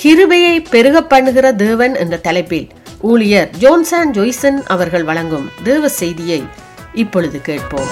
கிருபையை பெருக பண்ணுகிற தேவன் என்ற தலைப்பில் ஊழியர் ஜோன்சான் ஜொய்சன் அவர்கள் வழங்கும் தேவ செய்தியை இப்பொழுது கேட்போம்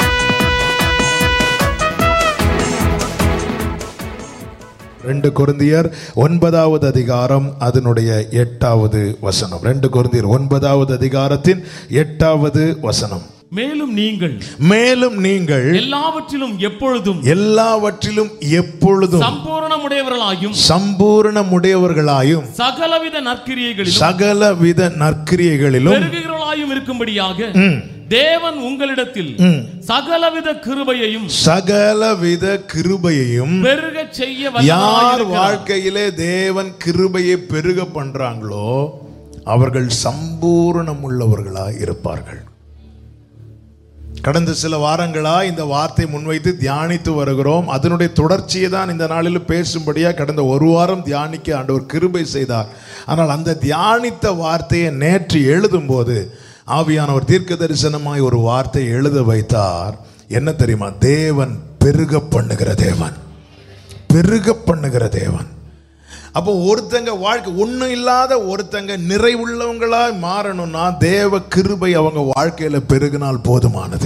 ரெண்டு கொரிந்தியர் ஒன்பதாவது அதிகாரம் அதனுடைய எட்டாவது வசனம் ரெண்டு கொரிந்தியர் ஒன்பதாவது அதிகாரத்தின் எட்டாவது வசனம் மேலும் நீங்கள் மேலும் நீங்கள் எல்லாவற்றிலும் எப்பொழுதும் எல்லாவற்றிலும் எப்பொழுதும் சம்பூரணமுடையவர்களாயும் சம்பூரணமுடையவர்களாயும் சகலவித நற்கிரியைகளிலும் சகலவித நற்கிரியைகளிலும் பெருகுகிறவர்களாயும் இருக்கும்படியாக தேவன் உங்களிடத்தில் சகலவித கிருபையையும் சகலவித கிருபையையும் பெருகச் செய்ய யார் வல்லவராயிருக்கிறார். வாழ்க்கையிலே தேவன் கிருபையை பெருக பண்றாங்களோ அவர்கள் சம்பூரணம் உள்ளவர்களாய் இருப்பார்கள் கடந்த சில வாரங்களா இந்த வார்த்தை முன்வைத்து தியானித்து வருகிறோம் அதனுடைய தொடர்ச்சியை தான் இந்த நாளில் பேசும்படியா கடந்த ஒரு வாரம் தியானிக்க ஆண்டவர் கிருபை செய்தார் ஆனால் அந்த தியானித்த வார்த்தையை நேற்று எழுதும்போது ஆவியானவர் தீர்க்க தரிசனமாய் ஒரு வார்த்தை எழுத வைத்தார் என்ன தெரியுமா தேவன் பெருக பண்ணுகிற தேவன் பெருக பண்ணுகிற தேவன் அப்போ ஒருத்தங்க வாழ்க்கை ஒன்றும் இல்லாத ஒருத்தங்க நிறைவுள்ளவங்களா மாறணும்னா தேவ கிருபை அவங்க வாழ்க்கையில பெருகினால் போதுமானது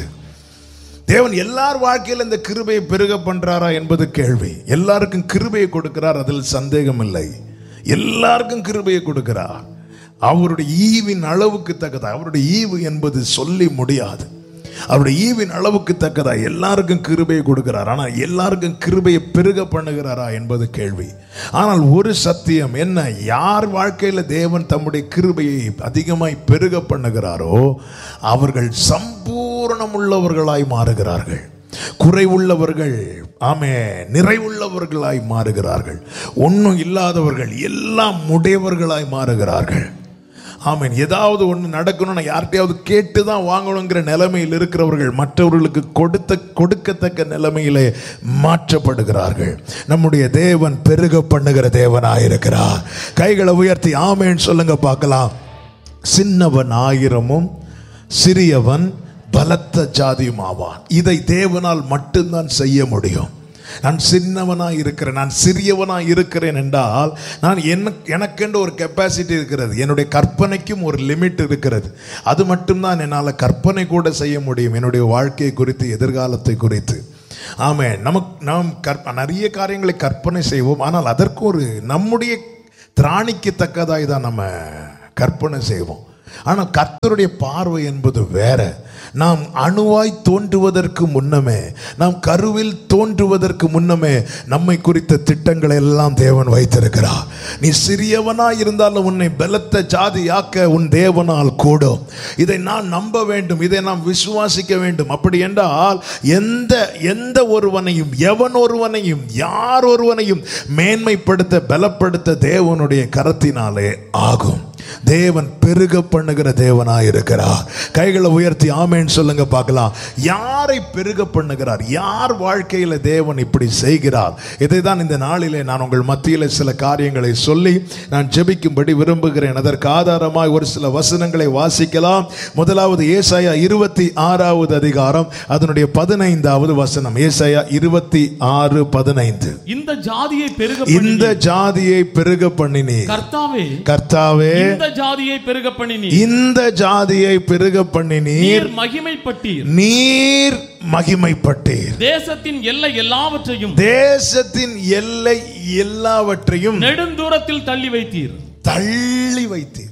தேவன் எல்லார் வாழ்க்கையில இந்த கிருபையை பெருக பண்றாரா என்பது கேள்வி எல்லாருக்கும் கிருபையை கொடுக்கிறார் அதில் சந்தேகம் இல்லை எல்லாருக்கும் கிருபையை கொடுக்கிறார் அவருடைய ஈவின் அளவுக்கு தக்கதா அவருடைய ஈவு என்பது சொல்லி முடியாது அவருடைய ஈவின் அளவுக்கு தக்கதா எல்லாருக்கும் கிருபையை கொடுக்கிறார் ஆனால் எல்லாருக்கும் கிருபையை பெருக பண்ணுகிறாரா என்பது கேள்வி ஆனால் ஒரு சத்தியம் என்ன யார் வாழ்க்கையில தேவன் தம்முடைய கிருபையை அதிகமாய் பெருக பண்ணுகிறாரோ அவர்கள் சம்பூரணம் உள்ளவர்களாய் மாறுகிறார்கள் குறைவுள்ளவர்கள் ஆமே நிறைவுள்ளவர்களாய் மாறுகிறார்கள் ஒன்றும் இல்லாதவர்கள் எல்லாம் உடையவர்களாய் மாறுகிறார்கள் ஆமீன் ஏதாவது ஒன்று நடக்கணும்னா யார்கிட்டயாவது கேட்டு தான் வாங்கணுங்கிற நிலைமையில் இருக்கிறவர்கள் மற்றவர்களுக்கு கொடுத்த கொடுக்கத்தக்க நிலைமையிலே மாற்றப்படுகிறார்கள் நம்முடைய தேவன் பெருக பண்ணுகிற தேவனாயிருக்கிறார் கைகளை உயர்த்தி ஆமேன்னு சொல்லுங்க பார்க்கலாம் சின்னவன் ஆயிரமும் சிறியவன் பலத்த ஜாதியும் ஆவான் இதை தேவனால் மட்டும்தான் செய்ய முடியும் நான் சின்னவனாக இருக்கிறேன் நான் சிறியவனாக இருக்கிறேன் என்றால் நான் என்ன எனக்கென்று ஒரு கெப்பாசிட்டி இருக்கிறது என்னுடைய கற்பனைக்கும் ஒரு லிமிட் இருக்கிறது அது மட்டும்தான் என்னால் கற்பனை கூட செய்ய முடியும் என்னுடைய வாழ்க்கை குறித்து எதிர்காலத்தை குறித்து ஆமே நமக்கு நாம் கற்ப நிறைய காரியங்களை கற்பனை செய்வோம் ஆனால் அதற்கு ஒரு நம்முடைய திராணிக்கு தக்கதாய் தான் நம்ம கற்பனை செய்வோம் ஆனால் கர்த்தருடைய பார்வை என்பது வேற நாம் அணுவாய் தோன்றுவதற்கு முன்னமே நாம் கருவில் தோன்றுவதற்கு முன்னமே நம்மை குறித்த திட்டங்களை எல்லாம் தேவன் வைத்திருக்கிறார் நீ சிறியவனாய் இருந்தாலும் உன்னை பலத்த ஜாதியாக்க உன் தேவனால் கூடும் இதை நான் நம்ப வேண்டும் இதை நாம் விசுவாசிக்க வேண்டும் அப்படி என்றால் எந்த எந்த ஒருவனையும் எவன் ஒருவனையும் யார் ஒருவனையும் மேன்மைப்படுத்த பலப்படுத்த தேவனுடைய கரத்தினாலே ஆகும் தேவன் பெருக பண்ணுகிற தேவனாய் இருக்கிறார் கைகளை உயர்த்தி ஆமேன்னு சொல்லுங்க பார்க்கலாம் யாரை பெருக பண்ணுகிறார் யார் வாழ்க்கையில தேவன் இப்படி செய்கிறார் இதை தான் இந்த நாளிலே நான் உங்கள் மத்தியில் சில காரியங்களை சொல்லி நான் ஜெபிக்கும்படி விரும்புகிறேன் அதற்கு ஆதாரமாய் ஒரு சில வசனங்களை வாசிக்கலாம் முதலாவது ஏசாயா இருபத்தி ஆறாவது அதிகாரம் அதனுடைய பதினைந்தாவது வசனம் ஏசாயா இருபத்தி ஆறு பதினைந்து இந்த ஜாதியை பெருக இந்த ஜாதியை பெருக பண்ணினீர் கர்த்தாவே கர்த்தாவே இந்த ஜாதியை பெருக பண்ணினீர் இந்த ஜாதியை பெருக பண்ணினீர் நீர் மகிமைப்பட்டீர் நீர் மகிமைப்பட்டீர் தேசத்தின் எல்லை எல்லாவற்றையும் தேசத்தின் எல்லை எல்லாவற்றையும் நெடுந்தூரத்தில் தள்ளி வைத்தீர் தள்ளி வைத்தீர்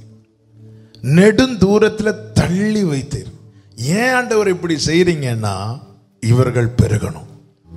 நெடுந்தூரத்துல தள்ளி வைத்தீர் ஏன் ஆண்டவர் இப்படி செய்றீங்கன்னா இவர்கள் பெருகணும்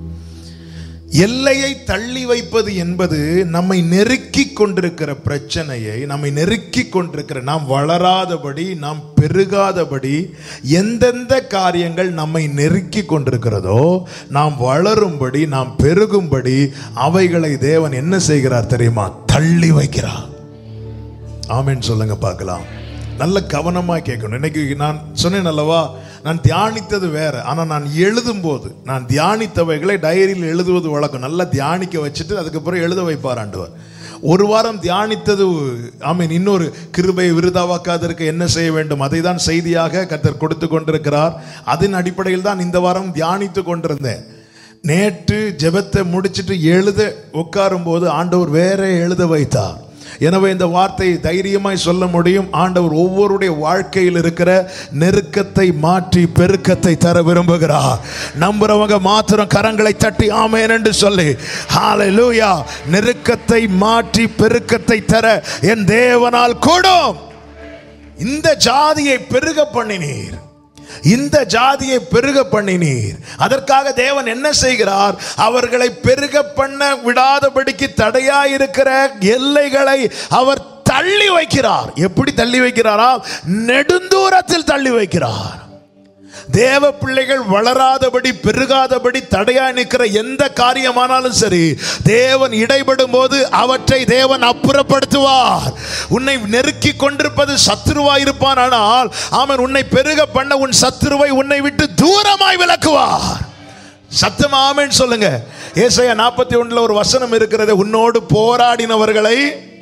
எல்லையை தள்ளி வைப்பது என்பது நம்மை நெருக்கி கொண்டிருக்கிற பிரச்சனையை நம்மை நெருக்கி கொண்டிருக்கிற நாம் வளராதபடி நாம் பெருகாதபடி எந்தெந்த காரியங்கள் நம்மை நெருக்கி கொண்டிருக்கிறதோ நாம் வளரும்படி நாம் பெருகும்படி அவைகளை தேவன் என்ன செய்கிறார் தெரியுமா தள்ளி வைக்கிறார் ஆமென் சொல்லுங்க பார்க்கலாம் நல்ல கவனமாக கேட்கணும் இன்னைக்கு நான் சொன்னேன் அல்லவா நான் தியானித்தது வேற ஆனால் நான் எழுதும்போது நான் தியானித்தவைகளை டைரியில் எழுதுவது வழக்கம் நல்லா தியானிக்க வச்சுட்டு அதுக்கப்புறம் எழுத வைப்பார் ஆண்டவர் ஒரு வாரம் தியானித்தது ஆமீன் இன்னொரு கிருபை விருதாவாக்காதற்கு என்ன செய்ய வேண்டும் அதை தான் செய்தியாக கர்த்தர் கொடுத்து கொண்டிருக்கிறார் அதன் அடிப்படையில் தான் இந்த வாரம் தியானித்து கொண்டிருந்தேன் நேற்று ஜெபத்தை முடிச்சிட்டு எழுத உட்காரும் போது ஆண்டவர் வேற எழுத வைத்தார் எனவே இந்த வார்த்தையை தைரியமாய் சொல்ல முடியும் ஆண்டவர் ஒவ்வொருடைய வாழ்க்கையில் இருக்கிற நெருக்கத்தை மாற்றி பெருக்கத்தை தர விரும்புகிறார் நம்புறவங்க மாத்திரம் கரங்களை தட்டி ஆமேன் என்று சொல்லி ஹalleluya நெருக்கத்தை மாற்றி பெருக்கத்தை தர என் தேவனால் கூடும் இந்த ஜாதியை பெருக பண்ணினீர் இந்த ஜாதியை பெருக பண்ணினீர் அதற்காக தேவன் என்ன செய்கிறார் அவர்களை பெருக பண்ண விடாதபடிக்கு தடையா இருக்கிற எல்லைகளை அவர் தள்ளி வைக்கிறார் எப்படி தள்ளி வைக்கிறாரா நெடுந்தூரத்தில் தள்ளி வைக்கிறார் தேவ பிள்ளைகள் வளராதபடி பெருகாதபடி தடையா நிற்கிற எந்த காரியமானாலும் சரி தேவன் இடைபடும் போது அவற்றை தேவன் அப்புறப்படுத்துவார் உன்னை நெருக்கி கொண்டிருப்பது சத்துருவாய் இருப்பான் ஆனால் அவன் உன்னை பெருக பண்ண உன் சத்துருவை உன்னை விட்டு தூரமாய் விலக்குவார் சத்தம் ஆமென் சொல்லுங்க ஏசாயா நாற்பத்தி ஒண்ணுல ஒரு வசனம் இருக்கிறது உன்னோடு போராடினவர்களை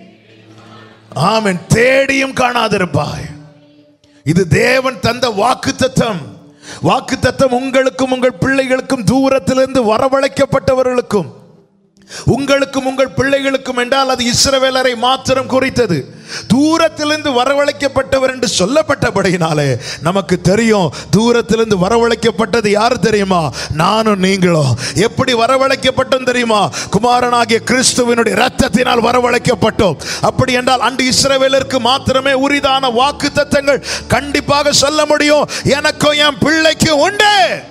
ஆமென் தேடியும் காணாதிருப்பாய் இது தேவன் தந்த வாக்கு தத்தம் வாக்கு தத்தம் உங்களுக்கும் உங்கள் பிள்ளைகளுக்கும் தூரத்திலிருந்து வரவழைக்கப்பட்டவர்களுக்கும் உங்களுக்கும் உங்கள் பிள்ளைகளுக்கும் என்றால் அது இஸ்ரவேலரை மாத்திரம் குறித்தது தூரத்திலிருந்து வரவழைக்கப்பட்டவர் என்று சொல்லப்பட்டபடியினாலே நமக்கு தெரியும் தூரத்திலிருந்து வரவழைக்கப்பட்டது யார் தெரியுமா நானும் நீங்களும் எப்படி வரவழைக்கப்பட்டோம் தெரியுமா குமாரனாகிய கிறிஸ்துவினுடைய ரத்தத்தினால் வரவழைக்கப்பட்டோம் அப்படி என்றால் அன்று இஸ்ரவேலருக்கு மாத்திரமே உரிதான வாக்கு தத்தங்கள் கண்டிப்பாக சொல்ல முடியும் எனக்கும் என் பிள்ளைக்கும் உண்டு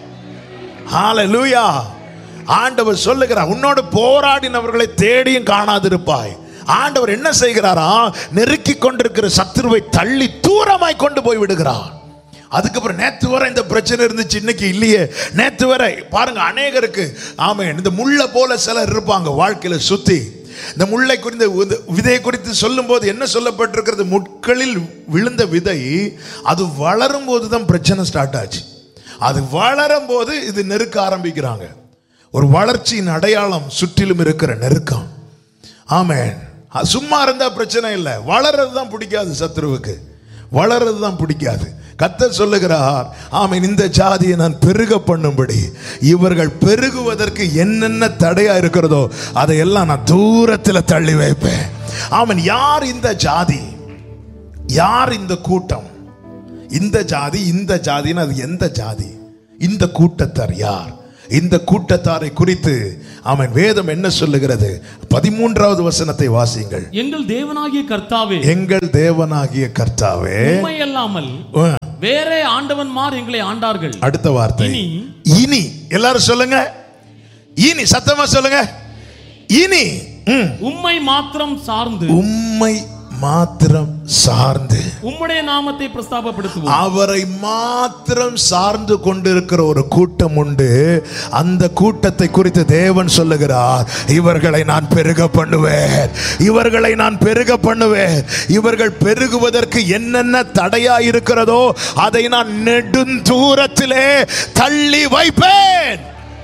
ஹalleluya ஆண்டவர் சொல்லுகிறார் உன்னோடு போராடினவர்களை தேடியும் காணாதிருப்பாய் ஆண்டவர் என்ன செய்கிறாரா நெருக்கி கொண்டிருக்கிற சத்துருவை தள்ளி தூரமாய் கொண்டு போய் விடுகிறார் அதுக்கப்புறம் நேத்து வரை இந்த பிரச்சனை இருந்துச்சு இன்னைக்கு இல்லையே நேத்து வரை பாருங்க அநேகருக்கு ஆமே இந்த முள்ள போல சிலர் இருப்பாங்க வாழ்க்கையில சுத்தி இந்த முல்லை குறித்த இந்த விதையை குறித்து சொல்லும்போது என்ன சொல்லப்பட்டிருக்கிறது முட்களில் விழுந்த விதை அது வளரும் போது தான் பிரச்சனை ஸ்டார்ட் ஆச்சு அது வளரும் போது இது நெருக்க ஆரம்பிக்கிறாங்க ஒரு வளர்ச்சியின் அடையாளம் சுற்றிலும் இருக்கிற நெருக்கம் ஆமென் அது சும்மா இருந்தா பிரச்சனை இல்லை வளர்றது தான் பிடிக்காது சத்ருவுக்கு வளர்றது தான் பிடிக்காது கத்தர் சொல்லுகிறார் ஆமென் இந்த ஜாதியை நான் பெருக பண்ணும்படி இவர்கள் பெருகுவதற்கு என்னென்ன தடையா இருக்கிறதோ அதையெல்லாம் நான் தூரத்தில் தள்ளி வைப்பேன் ஆமென் யார் இந்த ஜாதி யார் இந்த கூட்டம் இந்த ஜாதி இந்த ஜாதின்னு அது எந்த ஜாதி இந்த கூட்டத்தார் யார் இந்த கூட்டத்தாரை குறித்து அவன் வேதம் என்ன சொல்லுகிறது பதிமூன்றாவது வசனத்தை வாசியுங்கள் எங்கள் தேவனாகிய கர்த்தாவே எங்கள் தேவனாகிய கர்த்தாவே உண்மை அல்லாமல் அஹ், வேற ஆண்டவன்மார் எங்களை ஆண்டார்கள் அடுத்த வார்த்தை இனி இனி எல்லாரும் சொல்லுங்க இனி சத்தமா சொல்லுங்க இனி ம், உம்மை மாத்திரம் சார்ந்து உம்மை மாத்திரம் சார்ந்து உம்முடைய நாமத்தை பிரஸ்தாபப்படுத்துவோம் அவரை மாத்திரம் சார்ந்து கொண்டிருக்கிற ஒரு கூட்டம் உண்டு அந்த கூட்டத்தை குறித்து தேவன் சொல்லுகிறார் இவர்களை நான் பெருக பண்ணுவேன் இவர்களை நான் பெருக பண்ணுவேன் இவர்கள் பெருகுவதற்கு என்னென்ன தடையா இருக்கிறதோ அதை நான் நெடுந்தூரத்திலே தள்ளி வைப்பேன்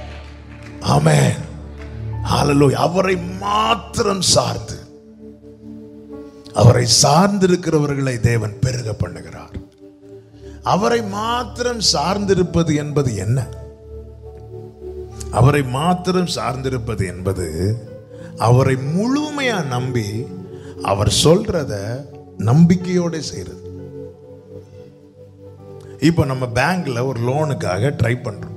ஆமென் ஹalleluya அவரை மாத்திரம் சார்ந்து அவரை சார்ந்திருக்கிறவர்களை தேவன் பெருக பண்ணுகிறார் அவரை மாத்திரம் சார்ந்திருப்பது என்பது என்ன அவரை மாத்திரம் சார்ந்திருப்பது என்பது அவரை முழுமையா நம்பி அவர் சொல்றத நம்பிக்கையோட செய்யறது இப்போ நம்ம பேங்க்ல ஒரு லோனுக்காக ட்ரை பண்றோம்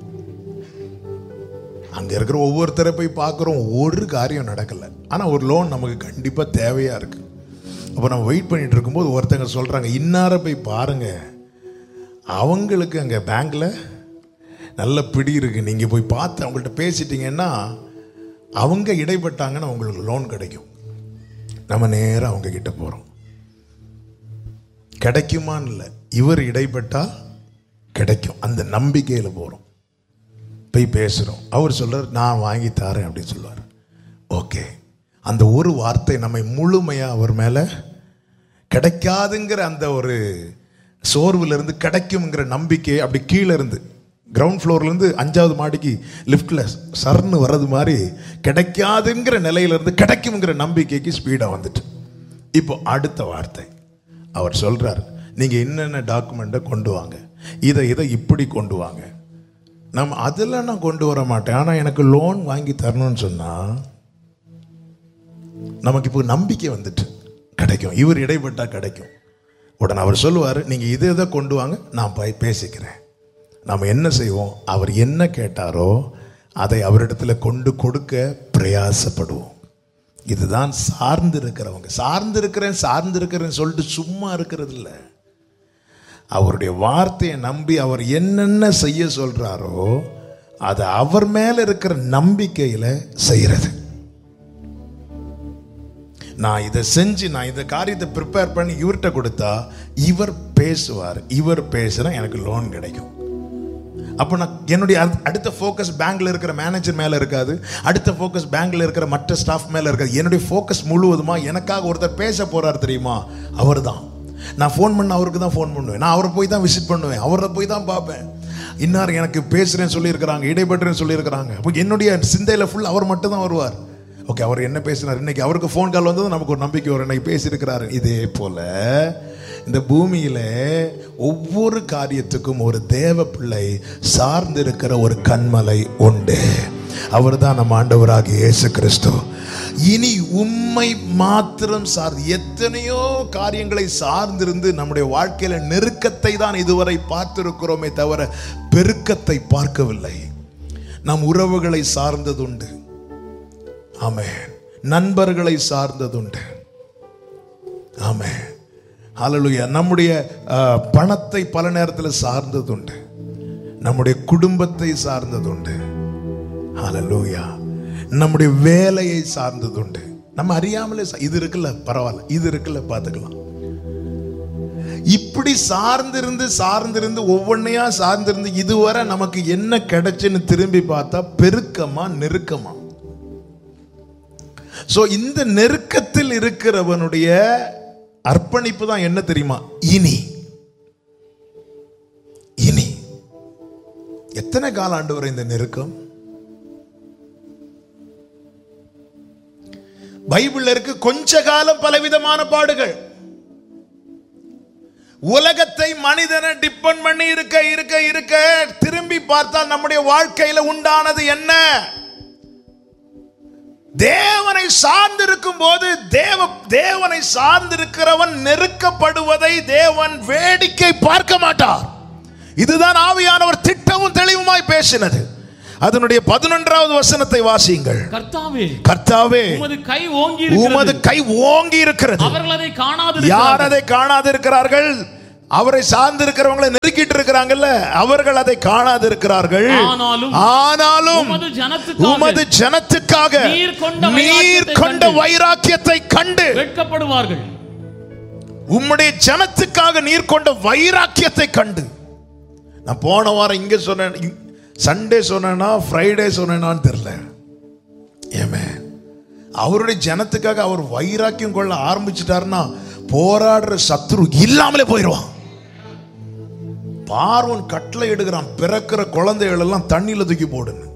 அங்க இருக்கிற ஒவ்வொருத்தரை போய் பார்க்குறோம் ஒரு காரியம் நடக்கல ஆனா ஒரு லோன் நமக்கு கண்டிப்பா தேவையா இருக்கு அப்போ நம்ம வெயிட் பண்ணிட்டு இருக்கும்போது ஒருத்தங்க சொல்றாங்க இன்னார போய் பாருங்க அவங்களுக்கு அங்கே பேங்க்ல நல்ல பிடி இருக்கு நீங்க போய் பார்த்து அவங்கள்ட்ட பேசிட்டீங்கன்னா அவங்க இடைப்பட்டாங்கன்னா உங்களுக்கு லோன் கிடைக்கும் நம்ம நேரா அவங்க கிட்ட போறோம் கிடைக்குமான்னு இல்லை இவர் இடைப்பட்டா கிடைக்கும் அந்த நம்பிக்கையில போறோம் போய் பேசுகிறோம் அவர் சொல்றார் நான் வாங்கி தரேன் அப்படின்னு சொல்லுவார் ஓகே அந்த ஒரு வார்த்தை நம்மை முழுமையாக அவர் மேலே கிடைக்காதுங்கிற அந்த ஒரு சோர்வுல இருந்து கிடைக்குங்கிற நம்பிக்கை அப்படி கீழே இருந்து கிரவுண்ட் ஃப்ளோர்லேருந்து அஞ்சாவது மாடிக்கு லிஃப்டில் சர்ன்னு வர்றது மாதிரி கிடைக்காதுங்கிற நிலையிலிருந்து கிடைக்குங்கிற நம்பிக்கைக்கு ஸ்பீடாக வந்துட்டு இப்போ அடுத்த வார்த்தை அவர் சொல்றார் நீங்கள் என்னென்ன டாக்குமெண்ட்டை கொண்டு வாங்க இதை இதை இப்படி கொண்டு வாங்க நம்ம அதெல்லாம் நான் கொண்டு வர மாட்டேன் ஆனால் எனக்கு லோன் வாங்கி தரணும்னு சொன்னால் நமக்கு இப்போ நம்பிக்கை வந்துட்டு கிடைக்கும் இவர் இடைப்பட்டா கிடைக்கும் உடனே அவர் சொல்லுவார் நீங்கள் இதை இதை கொண்டு வாங்க நான் போய் பேசிக்கிறேன் நாம் என்ன செய்வோம் அவர் என்ன கேட்டாரோ அதை அவரிடத்துல கொண்டு கொடுக்க பிரயாசப்படுவோம் இதுதான் சார்ந்து இருக்கிறவங்க சார்ந்து இருக்கிறேன் சார்ந்து இருக்கிறேன்னு சொல்லிட்டு சும்மா இருக்கிறது இல்லை அவருடைய வார்த்தையை நம்பி அவர் என்னென்ன செய்ய சொல்றாரோ அதை அவர் மேல இருக்கிற நம்பிக்கையில செய்யறது நான் இதை செஞ்சு நான் இந்த காரியத்தை ப்ரிப்பேர் பண்ணி இவர்கிட்ட கொடுத்தா இவர் பேசுவார் இவர் பேசுனா எனக்கு லோன் கிடைக்கும் அப்போ நான் என்னுடைய அடுத்த- அடுத்த ஃபோக்கஸ் பேங்க்ல இருக்கிற மேனேஜர் மேல இருக்காது அடுத்த ஃபோக்கஸ் பேங்க்ல இருக்கிற மற்ற ஸ்டாஃப் மேல இருக்காது என்னுடைய ஃபோக்கஸ் முழுவதுமா எனக்காக ஒருத்தர் பேச போறார் தெரியுமா அவர்தான் நான் ஃபோன் பண்ண அவருக்கு தான் ஃபோன் பண்ணுவேன் நான் அவரை போய் தான் விசிட் பண்ணுவேன் அவரை போய் தான் பார்ப்பேன் இன்னார் எனக்கு பேசுறேன்னு சொல்லியிருக்கிறாங்க இடைப்பட்டுறேன்னு சொல்லியிருக்கிறாங்க அப்போ என்னுடைய சிந்தையில ஃபுல் அவர் மட்டும் தான் வருவார் ஓகே அவர் என்ன பேசினார் இன்னைக்கு அவருக்கு ஃபோன் கால் வந்தது நமக்கு ஒரு நம்பிக்கை வரும் இன்னைக்கு பேசியிருக்கிறாரு இதே போல இந்த பூமியில ஒவ்வொரு காரியத்துக்கும் ஒரு தேவ பிள்ளை சார்ந்து இருக்கிற ஒரு கண்மலை உண்டு அவர்தான் நம்ம ஆண்டவராகிய இயேசு கிறிஸ்து இனி உம்மை மாத்திரம் சார்ந்து எத்தனையோ காரியங்களை சார்ந்திருந்து நம்முடைய வாழ்க்கையில நெருக்கத்தை தான் இதுவரை பார்த்திருக்கிறோமே தவிர பெருக்கத்தை பார்க்கவில்லை நம் உறவுகளை சார்ந்ததுண்டு ஆமென் நண்பர்களை சார்ந்ததுண்டு ஆமென் ஹalleluya நம்முடைய அஹ், பணத்தை பல நேரத்தில் சார்ந்ததுண்டு நம்முடைய குடும்பத்தை சார்ந்ததுண்டு ஹalleluya நம்முடைய வேலையை சார்ந்ததுண்டு நம்ம அறியாமலே சா- இது இருக்குல்ல பரவாயில்ல இது இருக்குல்ல பார்த்துக்கலாம் இப்படி சார்ந்திருந்து சார்ந்திருந்து ஒவ்வொன்றையா சார்ந்திருந்து இதுவரை நமக்கு என்ன கிடைச்சுன்னு திரும்பி பார்த்தா பெருக்கமா நெருக்கமா சோ இந்த நெருக்கத்தில் இருக்கிறவனுடைய அர்ப்பணிப்பு தான் என்ன தெரியுமா இனி இனி எத்தனை கால ஆண்டு வரை இந்த நெருக்கம் பைபிள்ல இருக்கு கொஞ்ச காலம் பலவிதமான பாடுகள் உலகத்தை மனிதனை டிபெண்ட் பண்ணி இருக்க இருக்க இருக்க திரும்பி பார்த்தால் நம்முடைய வாழ்க்கையில உண்டானது என்ன தேவனை சார்ந்திருக்கும் போது தேவ தேவனை சார்ந்திருக்கிறவன் நெருக்கப்படுவதை தேவன் வேடிக்கை பார்க்க மாட்டார் இதுதான் ஆவியானவர் திட்டமும் தெளிவுமாய் பேசினது அதனுடைய பதினொன்றாவது வசனத்தை வாசியுங்கள் கர்த்தாவே கர்த்தாவே உமது கை ஓங்கி உமது இருக்கிறது கை ஓங்கி இருக்கிறது அவர்கள் அதை காணாது யார் அதை காணாது இருக்கிறார்கள் அவரை சார்ந்து இருக்கிறவங்களை நெருக்கிட்டு இருக்கிறாங்கல்ல அவர்கள் அதை காணாது இருக்கிறார்கள் ஆனாலும் ஆனாலும் உமது ஜனத்துக்காக உமது ஜனத்துக்காக நீர் கொண்ட நீர் வைராக்கியத்தை கொண்ட கண்டு வைராக்கியத்தை கண்டு வெட்கப்படுவார்கள் உம்முடைய ஜனத்துக்காக நீர் கொண்ட வைராக்கியத்தை கண்டு நான் போன வாரம் இங்க சொன்னேன் சண்டே சொன்னேனா ஃப்ரைடே சொன்னேனான்னு தெரியல ஏமே அவருடைய ஜனத்துக்காக அவர் வைராக்கியம் கொள்ள ஆரம்பிச்சிட்டாருன்னா போராடுற சத்ரு இல்லாமலே போயிடுவான் பார்வன் கட்டளை எடுக்கிறான் பிறக்கிற குழந்தைகள் எல்லாம் தண்ணியில தூக்கி போடுன்னு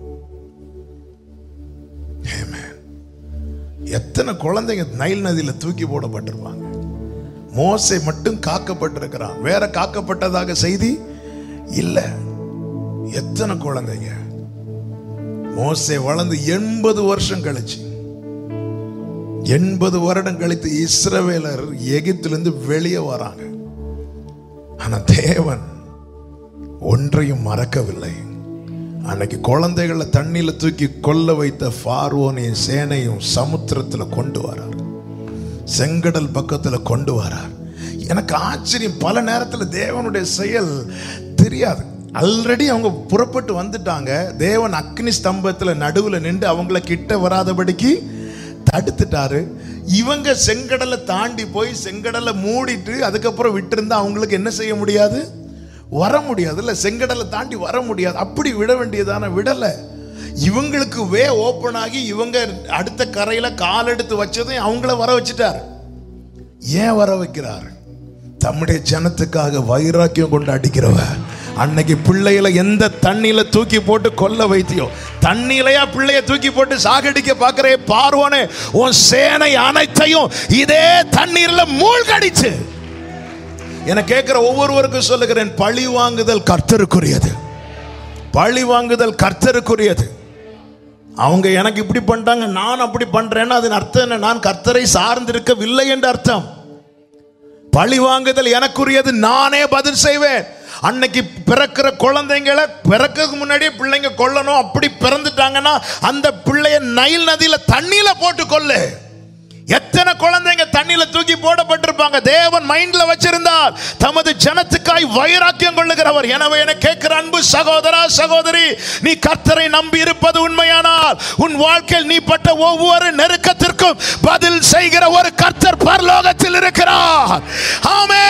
Amen. எத்தனை குழந்தைங்க நைல் நதியில தூக்கி போடப்பட்டிருப்பாங்க மோசே மட்டும் காக்கப்பட்டிருக்கிறான் வேற காக்கப்பட்டதாக செய்தி இல்ல எத்தனை குழந்தைங்க மோசே வளர்ந்து எண்பது வருஷம் கழிச்சு எண்பது வருடம் கழித்து இஸ்ரவேலர் எகிப்திலிருந்து வெளியே வராங்க ஆனா தேவன் ஒன்றையும் மறக்கவில்லை அன்னைக்கு குழந்தைகளை தண்ணியில தூக்கி கொல்ல வைத்த பார்வோனையும் சேனையும் சமுத்திரத்துல கொண்டு வரார் செங்கடல் பக்கத்துல கொண்டு வரார் எனக்கு ஆச்சரியம் பல நேரத்துல தேவனுடைய செயல் தெரியாது ஆல்ரெடி அவங்க புறப்பட்டு வந்துட்டாங்க தேவன் அக்னி ஸ்தம்பத்துல நடுவுல நின்று அவங்கள கிட்ட வராதபடிக்கு தடுத்துட்டாரு இவங்க செங்கடலை தாண்டி போய் செங்கடலை மூடிட்டு அதுக்கப்புறம் விட்டிருந்தா அவங்களுக்கு என்ன செய்ய முடியாது வர முடியாது இல்ல செங்கடலை தாண்டி வர முடியாது அப்படி விட வேண்டியதான விடல இவங்களுக்கு வே ஓப்பன் ஆகி இவங்க அடுத்த கரையில கால் எடுத்து வச்சதையும் அவங்கள வர வச்சுட்டார் ஏன் வர வைக்கிறார் தம்முடைய ஜனத்துக்காக வைராக்கியம் கொண்டு அடிக்கிறவ அன்னைக்கு பிள்ளைகளை எந்த தண்ணியில தூக்கி போட்டு கொல்ல வைத்தியோ தண்ணியிலையா பிள்ளைய தூக்கி போட்டு சாகடிக்க பார்க்கிறே பார்வோனே உன் சேனை அனைத்தையும் இதே தண்ணீர்ல மூழ்கடிச்சு என கேட்கிற ஒவ்வொருவருக்கும் சொல்லுகிறேன் பழி வாங்குதல் கர்த்தருக்குரியது பழி வாங்குதல் கர்த்தருக்குரியது அவங்க எனக்கு இப்படி பண்ணிட்டாங்க நான் அப்படி பண்றேன்னா அதன் அர்த்தம் என்ன நான் கர்த்தரை சார்ந்திருக்கவில்லை என்ற அர்த்தம் பழி வாங்குதல் எனக்குரியது நானே பதில் செய்வேன் அன்னைக்கு பிறக்கிற குழந்தைங்களை பிறக்கிறதுக்கு முன்னாடியே பிள்ளைங்க கொல்லணும் அப்படி பிறந்துட்டாங்கன்னா அந்த பிள்ளைய நைல் நதியில தண்ணியில போட்டு கொல்லு எத்தனை குழந்தைங்க தண்ணியில தூக்கி போடப்பட்டிருப்பாங்க தேவன் மைண்ட்ல வச்சிருந்தார் தமது ஜனத்துக்காய் வைராக்கியம் கொள்ளுகிறவர் எனவே என கேட்கிற அன்பு சகோதரா சகோதரி நீ கர்த்தரை நம்பி இருப்பது உண்மையானால் உன் வாழ்க்கையில் நீ பட்ட ஒவ்வொரு நெருக்கத்திற்கும் பதில் செய்கிற ஒரு கர்த்தர் பரலோகத்தில் இருக்கிறார் ஆமே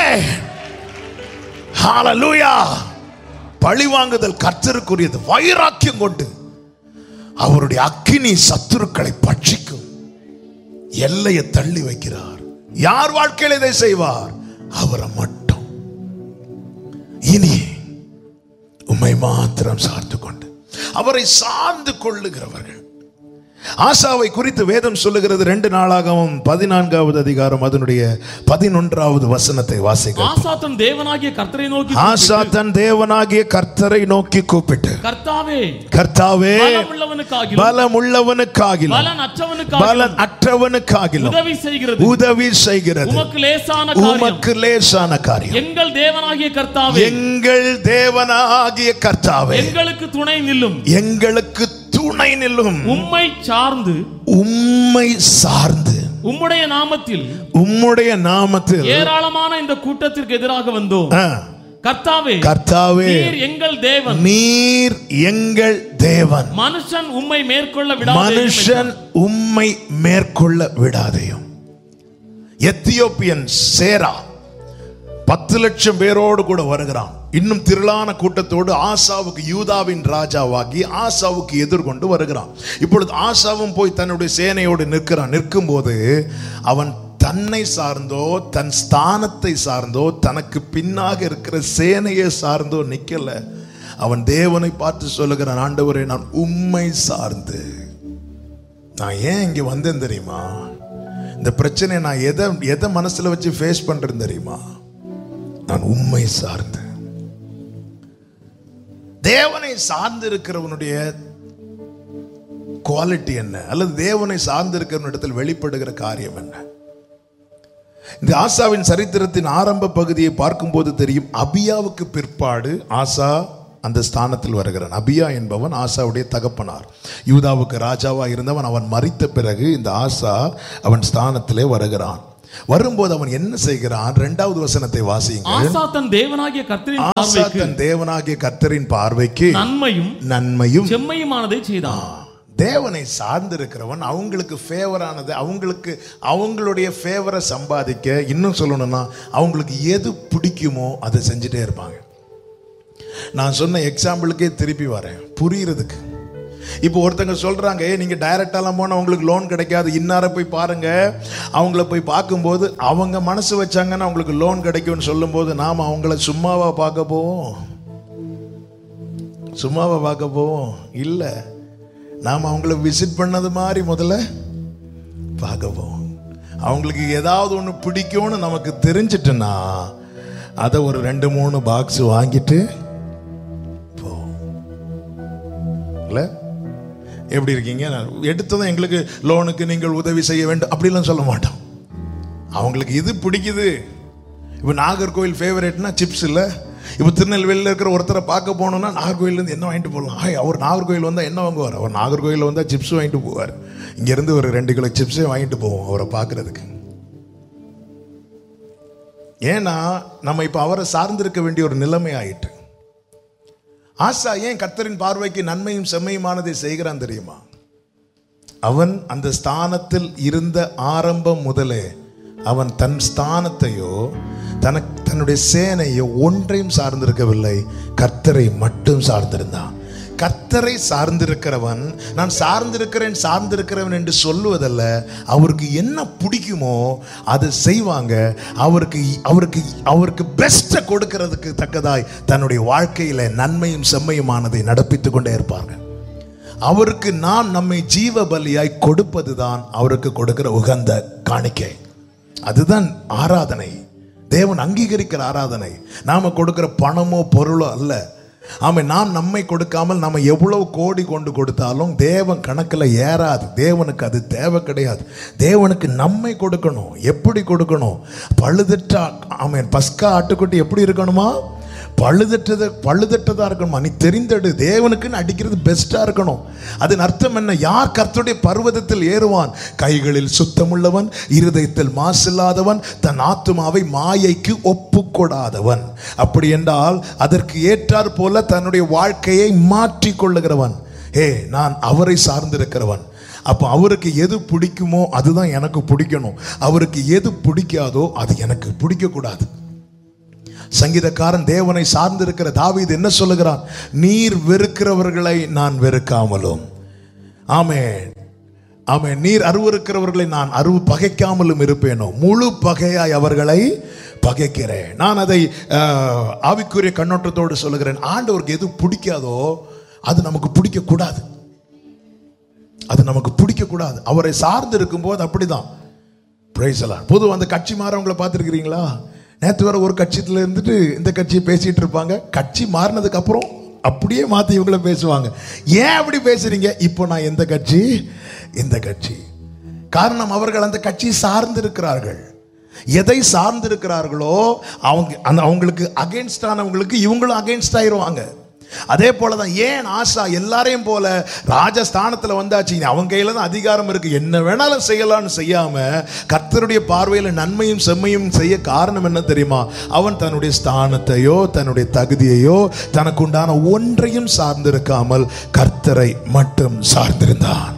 ஹalleluya பழி வாங்குதல் கர்த்தருக்குரியது வைராக்கியம் கொண்டு அவருடைய அக்கினி சத்துருக்களை பட்சிக்கும் எல்லையை தள்ளி வைக்கிறார் யார் வாழ்க்கையில் இதை செய்வார் அவரை மட்டும் இனி உம்மை மாத்திரம் சார்ந்து கொண்டு அவரை சார்ந்து கொள்ளுகிறவர்கள் ஆசாவை குறித்து வேதம் சொல்லுகிறது ரெண்டு நாளாகவும் பதினான்காவது அதிகாரம் அதனுடைய பதினொன்றாவது வசனத்தை வாசிக்க ஆசா தன் தேவனாகிய கர்த்தரை நோக்கி ஆசா தன் தேவனாகிய கர்த்தரை நோக்கி கூப்பிட்டு கர்த்தாவே கர்த்தாவே பலமுள்ளவனுக்காகிலும் பலம் உள்ளவனுக்காகிலும் பலன் அற்றவனுக்காகிலும் பலன் அற்றவனுக்காகிலும் உதவி செய்கிறது உதவி செய்கிறது உமக்கு லேசான காரியம் உமக்கு லேசான காரியம் எங்கள் தேவனாகிய கர்த்தாவே எங்கள் தேவனாகிய கர்த்தாவே எங்களுக்கு துணை நில்லும் எங்களுக்கு துணை நில்லும் உம்மை சார்ந்து உம்மை சார்ந்து உம்முடைய நாமத்தில் உம்முடைய நாமத்தில் ஏராளமான இந்த கூட்டத்திற்கு எதிராக வந்தோம் ஆ, கர்த்தாவே கர்த்தாவே நீர் எங்கள் தேவன் நீர் எங்கள் தேவன் மனுஷன் உம்மை மேற்கொள்ள விடாதேயும் மனுஷன் உம்மை மேற்கொள்ள விடாதையும் எத்தியோப்பியன் சேரா பத்து லட்சம் பேரோடு கூட வருகிறான் இன்னும் திரளான கூட்டத்தோடு ஆசாவுக்கு யூதாவின் ராஜாவாகி ஆசாவுக்கு எதிர்கொண்டு வருகிறான் இப்பொழுது ஆசாவும் போய் தன்னுடைய சேனையோடு நிற்கிறான் நிற்கும்போது அவன் தன்னை சார்ந்தோ தன் ஸ்தானத்தை சார்ந்தோ தனக்கு பின்னாக இருக்கிற சேனையை சார்ந்தோ நிக்கல அவன் தேவனை பார்த்து சொல்லுகிறான் ஆண்டவரே நான் உம்மை சார்ந்து நான் ஏன் இங்க வந்தேன் தெரியுமா இந்த பிரச்சனையை நான் எதை எதை மனசுல வச்சு ஃபேஸ் பண்றேன் தெரியுமா நான் உண்மை சார்ந்து தேவனை சார்ந்து இருக்கிறவனுடைய குவாலிட்டி என்ன அல்லது தேவனை சார்ந்து இருக்கிறவனிடத்தில் வெளிப்படுகிற காரியம் என்ன இந்த ஆசாவின் சரித்திரத்தின் ஆரம்ப பகுதியை பார்க்கும்போது தெரியும் அபியாவுக்கு பிற்பாடு ஆசா அந்த ஸ்தானத்தில் வருகிறான் அபியா என்பவன் ஆசாவுடைய தகப்பனார் யூதாவுக்கு ராஜாவா இருந்தவன் அவன் மறித்த பிறகு இந்த ஆசா அவன் ஸ்தானத்திலே வருகிறான் வரும்போது அவன் என்ன செய்கிறான் இரண்டாவது வசனத்தை வாசியுங்க ஆசா தன் தேவனாகிய கர்த்தரின் ஆசா பார்வைக்கு தன் தேவனாகிய கர்த்தரின் பார்வைக்கு நன்மையும் நன்மையும் செம்மையுமானதை செய்தான் தேவனை சார்ந்திருக்கிறவன் அவங்களுக்கு ஃபேவரானது அவங்களுக்கு அவங்களுடைய ஃபேவரை சம்பாதிக்க இன்னும் சொல்லணும்னா அவங்களுக்கு எது பிடிக்குமோ அதை செஞ்சுட்டே இருப்பாங்க நான் சொன்ன எக்ஸாம்பிளுக்கே திருப்பி வரேன் புரியுறதுக்கு இப்போ ஒருத்தங்க சொல்றாங்க "ஏய், நீங்க டைரக்டாலாம் போனால் உங்களுக்கு லோன் கிடைக்காது இன்னார போய் பாருங்க அவங்கள போய் பார்க்கும்போது அவங்க மனசு வச்சாங்கன்னா அவங்களுக்கு லோன் கிடைக்கும்னு சொல்லும்போது நாம அவங்கள சும்மாவா பார்க்க போவோம் சும்மாவா பார்க்க போவோம் இல்லை நாம் அவங்கள விசிட் பண்ணது மாதிரி முதல்ல பார்க்க போவோம் அவங்களுக்கு ஏதாவது ஒன்று பிடிக்கும்னு நமக்கு தெரிஞ்சிட்டுன்னா அதை ஒரு ரெண்டு மூணு பாக்ஸ் வாங்கிட்டு போவோம் இல்லை எப்படி இருக்கீங்க நான் எடுத்ததும் எங்களுக்கு லோனுக்கு நீங்கள் உதவி செய்ய வேண்டும் அப்படிலாம் சொல்ல மாட்டோம் அவங்களுக்கு இது பிடிக்குது இப்போ நாகர்கோவில் ஃபேவரேட்னா சிப்ஸ் இல்லை இப்போ திருநெல்வேலியில் இருக்கிற ஒருத்தரை பார்க்க போனோம்னா நாகர்கோயிலேருந்து என்ன வாங்கிட்டு போகலாம் ஆய் அவர் நாகர்கோயில் வந்தால் என்ன வாங்குவார் அவர் நாகர்கோயில் வந்தால் சிப்ஸ் வாங்கிட்டு போவார் இங்கேருந்து ஒரு ரெண்டு கிலோ சிப்ஸே வாங்கிட்டு போவோம் அவரை பார்க்கறதுக்கு ஏன்னா நம்ம இப்போ அவரை சார்ந்திருக்க வேண்டிய ஒரு நிலைமை ஆயிட்டு ஆசா ஏன் கர்த்தரின் பார்வைக்கு நன்மையும் செம்மையுமானதை செய்கிறான் தெரியுமா அவன் அந்த ஸ்தானத்தில் இருந்த ஆரம்பம் முதலே அவன் தன் ஸ்தானத்தையோ தனக்கு தன்னுடைய சேனையோ ஒன்றையும் சார்ந்திருக்கவில்லை கர்த்தரை மட்டும் சார்ந்திருந்தான் கர்த்தரை சார்ந்திருக்கிறவன் நான் சார்ந்திருக்கிறேன் சார்ந்திருக்கிறவன் என்று சொல்லுவதல்ல அவருக்கு என்ன பிடிக்குமோ அதை செய்வாங்க அவருக்கு அவருக்கு அவருக்கு பெஸ்ட்டை கொடுக்கிறதுக்கு தக்கதாய் தன்னுடைய வாழ்க்கையில நன்மையும் செம்மையுமானதை நடப்பித்து கொண்டே இருப்பாங்க அவருக்கு நான் நம்மை ஜீவ பலியாய் கொடுப்பதுதான் அவருக்கு கொடுக்கிற உகந்த காணிக்கை அதுதான் ஆராதனை தேவன் அங்கீகரிக்கிற ஆராதனை நாம கொடுக்கிற பணமோ பொருளோ அல்ல ஆமா நாம் நம்மை கொடுக்காமல் நம்ம எவ்வளவு கோடி கொண்டு கொடுத்தாலும் தேவன் கணக்கில் ஏறாது தேவனுக்கு அது தேவை கிடையாது தேவனுக்கு நம்மை கொடுக்கணும் எப்படி கொடுக்கணும் பழுதற்ற ஆமேன் பஸ்கா ஆட்டுக்குட்டி எப்படி இருக்கணுமா பழுதற்றத பழுதற்றதா இருக்கணுமா நீ தெரிந்தெடு தேவனுக்குன்னு அடிக்கிறது பெஸ்டா இருக்கணும் அதன் அர்த்தம் என்ன யார் கர்த்தருடைய பர்வதத்தில் ஏறுவான் கைகளில் சுத்தமுள்ளவன் இருதயத்தில் மாசில்லாதவன் தன் ஆத்துமாவை மாயைக்கு ஒப்புக்கொடாதவன் அப்படி என்றால் அதற்கு ஏற்றாற் போல தன்னுடைய வாழ்க்கையை மாற்றிக் கொள்ளுகிறவன் ஏ நான் அவரை சார்ந்திருக்கிறவன் அப்போ அவருக்கு எது பிடிக்குமோ அதுதான் எனக்கு பிடிக்கணும் அவருக்கு எது பிடிக்காதோ அது எனக்கு பிடிக்கக்கூடாது சங்கீதக்காரன் தேவனை சார்ந்திருக்கிற தாவீது என்ன சொல்லுகிறான் நீர் வெறுக்கிறவர்களை நான் வெறுக்காமலும் ஆமே ஆமே நீர் அருவருக்கிறவர்களை நான் அருவு பகைக்காமலும் இருப்பேனோ முழு பகையாய் அவர்களை பகைக்கிறேன் நான் அதை ஆஹ், ஆவிக்குரிய கண்ணோட்டத்தோடு சொல்லுகிறேன் ஆண்டவருக்கு எது பிடிக்காதோ அது நமக்கு பிடிக்க கூடாது அது நமக்கு பிடிக்க கூடாது அவரை சார்ந்து இருக்கும்போது அப்படிதான் பிரைசலாம் பொதுவாக அந்த கட்சி மாறவங்கள பார்த்துருக்கிறீங்களா நேற்று வர ஒரு கட்சியில் இருந்துட்டு இந்த கட்சியை பேசிட்டு இருப்பாங்க கட்சி மாறினதுக்கு அப்புறம் அப்படியே மாற்றி இவங்கள பேசுவாங்க ஏன் அப்படி பேசுறீங்க இப்போ நான் எந்த கட்சி இந்த கட்சி காரணம் அவர்கள் அந்த கட்சியை சார்ந்து இருக்கிறார்கள் எதை சார்ந்து இருக்கிறார்களோ அவங்க அந்த அவங்களுக்கு அகேன்ஸ்டானவங்களுக்கு இவங்களும் அகேன்ஸ்ட் ஆயிருவாங்க அதே போல தான் ஏன் ஆசா எல்லாரையும் போல ராஜஸ்தானத்தில் வந்தாச்சு இனி அவங்க கையில தான் அதிகாரம் இருக்கு என்ன வேணாலும் செய்யலாம்னு செய்யாம கர்த்தருடைய பார்வையில் நன்மையும் செம்மையும் செய்ய காரணம் என்ன தெரியுமா அவன் தன்னுடைய ஸ்தானத்தையோ தன்னுடைய தகுதியையோ தனக்கு உண்டான ஒன்றையும் சார்ந்திருக்காமல் கர்த்தரை மட்டும் சார்ந்திருந்தான்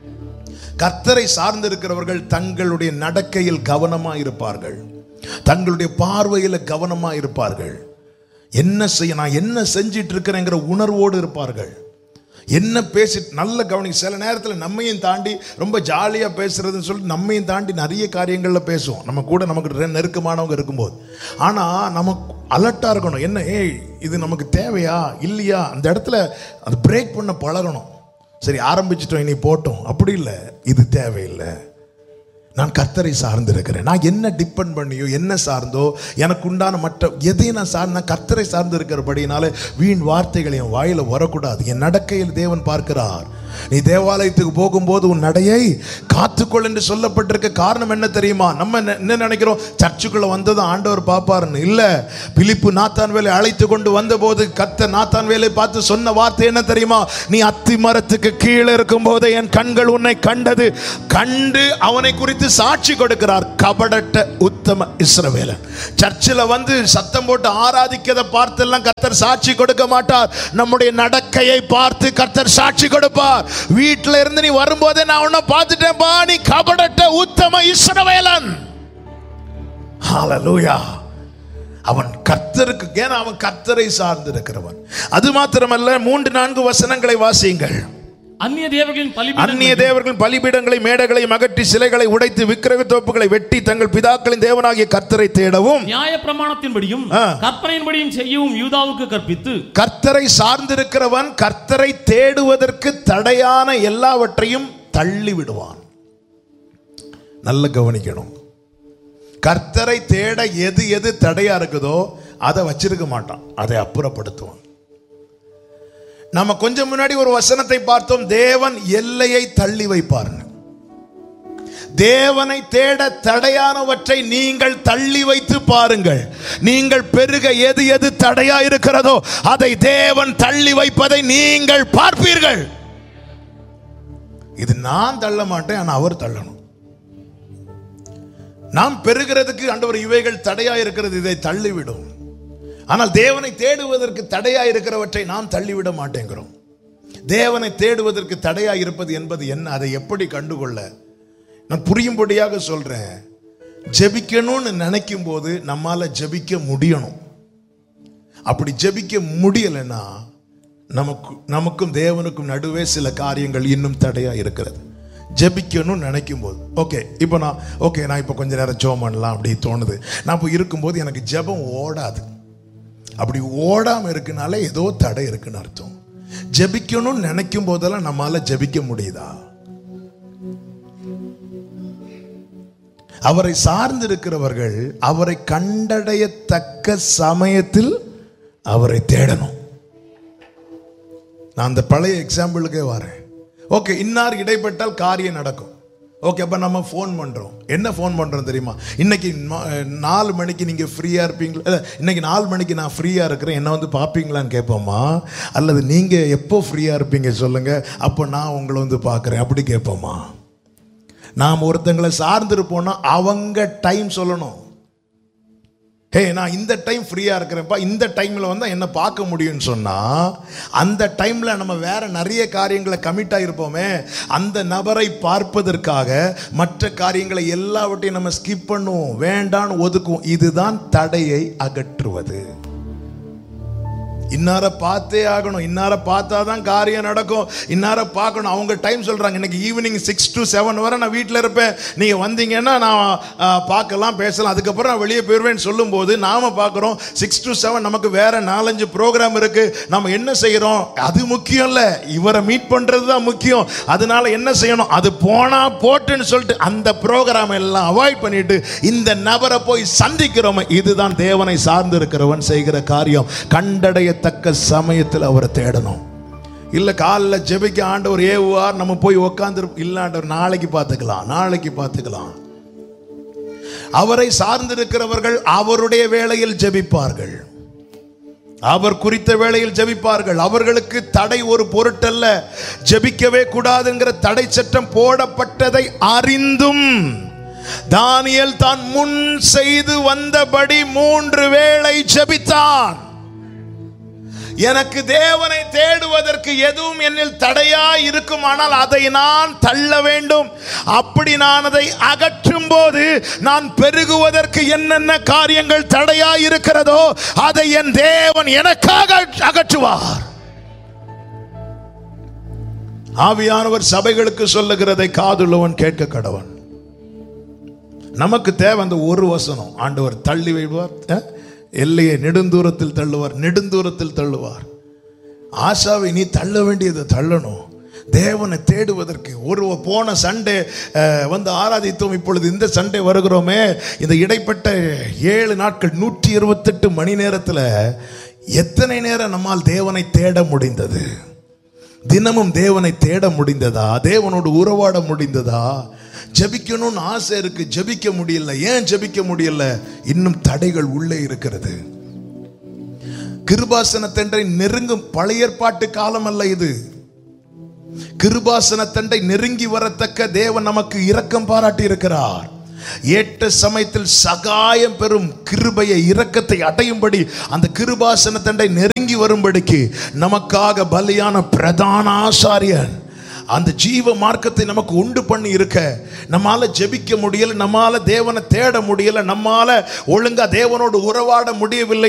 கர்த்தரை சார்ந்திருக்கிறவர்கள் தங்களுடைய நடக்கையில் கவனமா இருப்பார்கள் தங்களுடைய பார்வையில் கவனமா இருப்பார்கள் என்ன செய்ய நான் என்ன செஞ்சிட்டு இருக்கிறேங்கிற உணர்வோடு இருப்பார்கள் என்ன பேசி நல்ல கவனி சில நேரத்தில் நம்மையும் தாண்டி ரொம்ப ஜாலியாக பேசுறதுன்னு சொல்லிட்டு நம்மையும் தாண்டி நிறைய காரியங்களில் பேசுவோம் நம்ம கூட நமக்கு ரெ- நெருக்கமானவங்க இருக்கும்போது ஆனால் நமக்கு அலர்ட்டாக இருக்கணும் என்ன ஏய் இது நமக்கு தேவையா இல்லையா அந்த இடத்துல அது பிரேக் பண்ண பழகணும் சரி ஆரம்பிச்சிட்டோம் இனி போட்டோம் அப்படி இல்லை இது தேவையில்லை நான் கர்த்தரை சார்ந்திருக்கிறேன் நான் என்ன டிபெண்ட் பண்ணியோ என்ன சார்ந்தோ எனக்கு உண்டான மற்ற எதையும் நான் சார்ந்த நான் கர்த்தரை சார்ந்து இருக்கிறபடினால வீண் வார்த்தைகள் என் வாயில வரக்கூடாது என் நடக்கையில் தேவன் பார்க்கிறார் நீ தேவாலயத்துக்கு போகும்போது உன் நடையை காத்துக்கொள் என்று சொல்லப்பட்டிருக்க காரணம் என்ன தெரியுமா நம்ம என்ன- என்ன நினைக்கிறோம் சர்ச்சுக்குள்ள வந்ததும் ஆண்டவர் பாப்பாருன்னு இல்ல பிலிப்பு நாத்தான் வேலை அழைத்து கொண்டு வந்தபோது கர்த்தர் நாத்தான் வேலை பார்த்து சொன்ன வார்த்தை என்ன தெரியுமா நீ அத்தி மரத்துக்கு கீழே இருக்கும்போது என் கண்கள் உன்னை கண்டது கண்டு அவனை குறித்து சாட்சி கொடுக்கிறார் கபடட்ட உத்தம இஸ்ரவேலன் சர்ச்சில் வந்து சத்தம் போட்டு ஆராதிக்கதை பார்த்தெல்லாம் கர்த்தர் சாட்சி கொடுக்க மாட்டார் நம்முடைய நடக்கையை பார்த்து கர்த்தர் சாட்சி கொடுப்பார் வீட்டில் இருந்து நீ வரும்போதே நான் உன்னை பார்த்துட்டேன் பா நீ கபடட்ட உத்தம இஸ்ரவேலன் ஹalleluya அவன் கர்த்தருக்கு ஏன்னா அவன் கர்த்தரை சார்ந்து இருக்கிறவன் அது மாத்திரமல்ல மூன்று நான்கு வசனங்களை வாசியுங்கள் அந்நிய தேவர்களின் அந்நிய பலிபீடங்கள் தேவர்கள் பலிபீடங்களை மேடைகளை அகற்றி சிலைகளை உடைத்து விக்கிரக தோப்புகளை வெட்டி தங்கள் பிதாக்களின் தேவனாகிய கர்த்தரை தேடவும் நியாய பிரமாணத்தின்படியும் ஆ. கற்பனையின்படியும் செய்யவும் யூதாவுக்கு கற்பித்து கர்த்தரை சார்ந்திருக்கிறவன் கர்த்தரை தேடுவதற்கு தடையான எல்லாவற்றையும் தள்ளி விடுவான் நல்ல கவனிக்கணும் கர்த்தரை தேட எது எது தடையா இருக்குதோ அதை வச்சிருக்க மாட்டான் அதை அப்புறப்படுத்துவான் நம்ம கொஞ்சம் முன்னாடி ஒரு வசனத்தை பார்த்தோம் தேவன் எல்லையை தள்ளி வைப்பார்னு தேவனை தேட தடையானவற்றை நீங்கள் தள்ளி வைத்து பாருங்கள் நீங்கள் பெருக எது எது தடையா இருக்கிறதோ அதை தேவன் தள்ளி வைப்பதை நீங்கள் பார்ப்பீர்கள் இது நான் தள்ள மாட்டேன் ஆனா அவர் தள்ளணும் நாம் பெறுகிறதுக்கு ஆண்டவர் இவைகள் தடையா இருக்கிறது இதை தள்ளிவிடும் ஆனால் தேவனை தேடுவதற்கு தடையா இருக்கிறவற்றை நாம் தள்ளிவிட மாட்டேங்கிறோம் தேவனை தேடுவதற்கு தடையா இருப்பது என்பது என்ன அதை எப்படி கண்டுகொள்ள நான் புரியும்படியாக சொல்றேன் ஜெபிக்கணும்னு நினைக்கும் போது நம்மால ஜெபிக்க முடியணும் அப்படி ஜெபிக்க முடியலைன்னா நமக்கு நமக்கும் தேவனுக்கும் நடுவே சில காரியங்கள் இன்னும் தடையா இருக்கிறது ஜெபிக்கணும்னு நினைக்கும் போது ஓகே இப்போ நான் ஓகே நான் இப்போ கொஞ்ச நேரம் ஜெபம் பண்ணலாம் அப்படி தோணுது நான் இப்போ இருக்கும்போது எனக்கு ஜெபம் ஓடாது அப்படி ஓடாம இருக்குனால ஏதோ தடை இருக்குன்னு அர்த்தம் ஜெபிக்கணும்னு நினைக்கும் போதெல்லாம் நம்மால ஜெபிக்க முடியுதா அவரை சார்ந்திருக்கிறவர்கள் அவரை கண்டடையத்தக்க சமயத்தில் அவரை தேடணும் நான் அந்த பழைய எக்ஸாம்பிளுக்கே வரேன் ஓகே இன்னார் இடைப்பட்டால் காரியம் நடக்கும் ஓகே அப்போ நம்ம ஃபோன் பண்ணுறோம் என்ன ஃபோன் பண்ணுறோம் தெரியுமா இன்னைக்கு ம- நாலு மணிக்கு நீங்கள் ஃப்ரீயாக இருப்பீங்களா இல்ல, இன்னைக்கு நாலு மணிக்கு நான் ஃப்ரீயாக இருக்கிறேன் என்ன வந்து பார்ப்பீங்களான்னு கேட்போமா அல்லது நீங்கள் எப்போ ஃப்ரீயாக இருப்பீங்க சொல்லுங்கள் அப்போ நான் உங்களை வந்து பார்க்குறேன் அப்படி கேட்போமா நாம் ஒருத்தங்களை சார்ந்திருப்போம்னா அவங்க டைம் சொல்லணும் ஹே நான் இந்த டைம் ஃப்ரீயாக இருக்கிறேன்ப்பா இந்த டைமில் வந்து என்ன பார்க்க முடியும்னு சொன்னால் அந்த டைமில் நம்ம வேற நிறைய காரியங்களை கமிட் ஆகிருப்போமே அந்த நபரை பார்ப்பதற்காக மற்ற காரியங்களை எல்லாவற்றையும் நம்ம ஸ்கிப் பண்ணுவோம் வேண்டான்னு ஒதுக்குவோம் இதுதான் தடையை அகற்றுவது இன்னார பார்த்தே ஆகணும் இன்னார பார்த்தா தான் காரியம் நடக்கும் இன்னார பார்க்கணும் அவங்க டைம் சொல்றாங்க இன்னைக்கு ஈவினிங் சிக்ஸ் டு செவன் வரை நான் வீட்டில் இருப்பேன் நீங்க வந்தீங்கன்னா நான் ஆ, பார்க்கலாம் பேசலாம் அதுக்கப்புறம் நான் வெளியே போயிடுவேன்னு சொல்லும்போது நாம பார்க்குறோம் சிக்ஸ் டு செவன் நமக்கு வேற நாலஞ்சு ப்ரோக்ராம் இருக்கு நம்ம என்ன செய்யறோம் அது முக்கியம் இல்லை இவரை மீட் பண்றது தான் முக்கியம் அதனால என்ன செய்யணும் அது போனா போட்டுன்னு சொல்லிட்டு அந்த ப்ரோக்ராம் எல்லாம் அவாய்ட் பண்ணிட்டு இந்த நபரை போய் சந்திக்கிறோம் இதுதான் தேவனை சார்ந்து இருக்கிறவன் செய்கிற காரியம் கண்டடையத்தக்க சமயத்தில் அவரை தேடணும் இல்ல காலில் ஜெபிக்க ஆண்டவர் ஏவுவார் நம்ம போய் உக்காந்து இல்ல ஆண்டவர் நாளைக்கு பார்த்துக்கலாம் நாளைக்கு பார்த்துக்கலாம் அவரை சார்ந்திருக்கிறவர்கள் அவருடைய வேளையில் ஜெபிப்பார்கள் அவர் குறித்த வேளையில் ஜெபிப்பார்கள் அவர்களுக்கு தடை ஒரு பொருட்டல்ல ஜெபிக்கவே கூடாதுங்கிற தடை சட்டம் போடப்பட்டதை அறிந்தும் தானியேல் தான் முன் செய்து வந்தபடி மூன்று வேளை ஜெபித்தான் எனக்கு தேவனை தேடுவதற்கு எதுவும் என்னில் தடையா இருக்குமானால் அதை நான் தள்ள வேண்டும் அப்படி நான் அதை அகற்றும் போது நான் பெருகுவதற்கு என்னென்ன காரியங்கள் தடையா இருக்கிறதோ அதை என் தேவன் எனக்காக அகற்றுவார் ஆவியானவர் சபைகளுக்கு சொல்லுகிறதை காதுள்ளவன் கேட்க கடவன் நமக்கு தேவை அந்த ஒரு வசனம் ஆண்டவர் தள்ளி வைவார் அஹ்? எல்லையை நெடுந்தூரத்தில் தள்ளுவார் நெடுந்தூரத்தில் தள்ளுவார் ஆசாவை நீ தள்ள வேண்டியதை தள்ளணும் தேவனை தேடுவதற்கு ஒரு போன சண்டே அஹ், வந்து ஆராதித்தோம் இப்பொழுது இந்த சண்டே வருகிறோமே இந்த இடைப்பட்ட ஏழு நாட்கள் நூற்றி இருபத்தெட்டு மணி நேரத்தில் எத்தனை நேரம் நம்மால் தேவனை தேட முடிந்தது தினமும் தேவனை தேட முடிந்ததா தேவனோடு உறவாட முடிந்ததா ஜெபிக்கணும்னு ஆசை இருக்கு ஜெபிக்க முடியல ஏன் ஜெபிக்க முடியல இன்னும் தடைகள் உள்ளே இருக்கிறது கிருபாசனத்தண்டை நெருங்கும் பழைய ஏற்பாட்டு காலம் அல்ல இது கிருபாசனத்தண்டை நெருங்கி வரத்தக்க தேவன் நமக்கு இரக்கம் பாராட்டி இருக்கிறார் ஏற்ற சமயத்தில் சகாயம் பெறும் கிருபையை இரக்கத்தை அடையும்படி அந்த கிருபாசனத்தண்டை நெருங்கி வரும்படிக்கு நமக்காக பலியான பிரதான ஆசாரியன் அந்த ஜீவ மார்க்கத்தை நமக்கு உண்டு பண்ணி இருக்க நம்மால ஜெபிக்க முடியல நம்மால தேவனை தேட முடியல நம்மால ஒழுங்கா தேவனோடு உறவாட முடியவில்லை